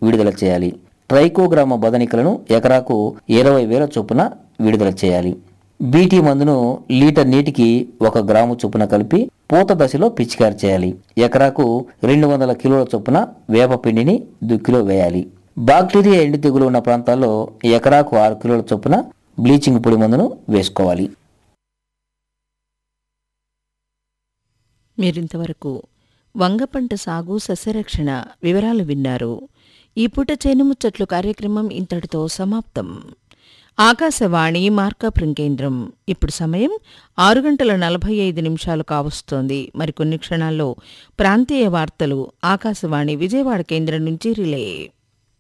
విడుదల చేయాలి ట్రైకోగ్రామ బదనికలను ఎకరాకు ఇరవై వేల చొప్పున విడుదల చేయాలి బీటీ మందును లీటర్ నీటికి ఒక గ్రాము చొప్పున కలిపి పూత దశలో పిచికారి చేయాలి ఎకరాకు రెండు వందల కిలోల చొప్పున వేప పిండిని దుక్కిలో వేయాలి బాక్టీరియా ఎండు తెగులు ఉన్న ప్రాంతాల్లో ఎకరాకు ఆరు కిలోల చొప్పున బ్లీచింగ్ పొడి మందును వేసుకోవాలి మీరింతవరకు వంగ పంట సాగు సస్యరక్షణ వివరాలు విన్నారు ఈ పూట చేనుముచ్చట్లు కార్యక్రమం ఇంతటితో సమాప్తం ఆకాశవాణి మార్కాపురం కేంద్రం ఇప్పుడు సమయం ఆరు గంటల నలభై ఐదు నిమిషాలు కావస్తోంది మరికొన్ని క్షణాల్లో ప్రాంతీయ వార్తలు ఆకాశవాణి విజయవాడ కేంద్రం నుంచి రిలే